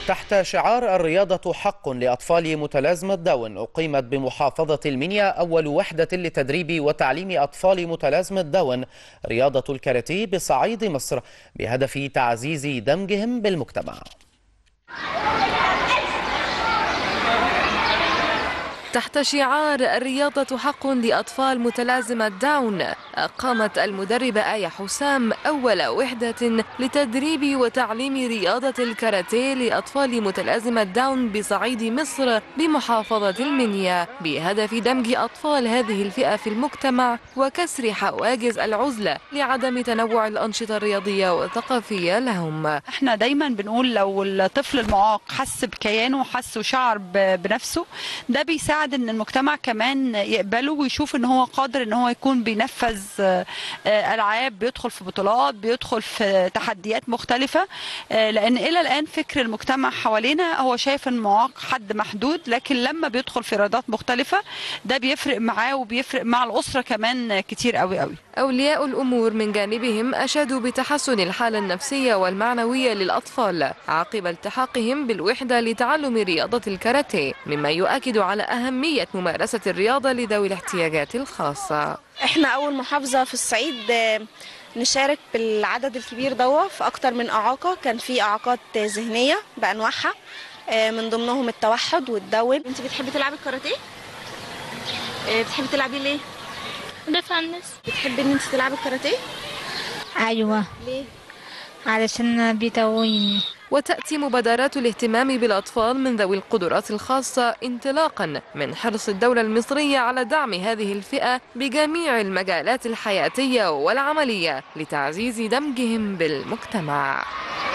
تحت شعار الرياضة حق لأطفال متلازمة داون أقيمت بمحافظة المنيا أول وحدة لتدريب وتعليم أطفال متلازمة داون رياضة الكاراتيه بصعيد مصر بهدف تعزيز دمجهم بالمجتمع تحت شعار الرياضة حق لأطفال متلازمة داون قامت المدربة آية حسام أول وحدة لتدريب وتعليم رياضة الكاراتيه لأطفال متلازمة داون بصعيد مصر بمحافظة المنيا بهدف دمج أطفال هذه الفئة في المجتمع وكسر حواجز العزلة لعدم تنوع الأنشطة الرياضية والثقافية لهم احنا دايما بنقول لو الطفل المعاق حس بكيانه وحس وشعر ب- بنفسه ده بيساعد ان المجتمع كمان يقبله ويشوف ان هو قادر ان هو يكون بينفذ آه، آه، العاب بيدخل في بطولات بيدخل في تحديات مختلفه آه، لان الى الان فكر المجتمع حوالينا هو شايف ان المعاق حد محدود لكن لما بيدخل في رياضات مختلفه ده بيفرق معاه وبيفرق مع الاسره كمان كتير قوي قوي أولياء الأمور من جانبهم أشادوا بتحسن الحالة النفسية والمعنوية للأطفال عقب التحاقهم بالوحدة لتعلم رياضة الكاراتيه مما يؤكد على أهمية ممارسة الرياضة لذوي الاحتياجات الخاصة احنا اول محافظه في الصعيد آه، نشارك بالعدد الكبير ده في اكتر من اعاقه كان في اعاقات ذهنيه بانواعها آه، من ضمنهم التوحد والدون انت بتحبي تلعبي الكاراتيه آه، بتحبي تلعبي ليه دفع الناس بتحبي ان انت تلعبي الكاراتيه أيوة ليه علشان بيتويني وتأتي مبادرات الاهتمام بالأطفال من ذوي القدرات الخاصة انطلاقا من حرص الدولة المصرية على دعم هذه الفئة بجميع المجالات الحياتية والعملية لتعزيز دمجهم بالمجتمع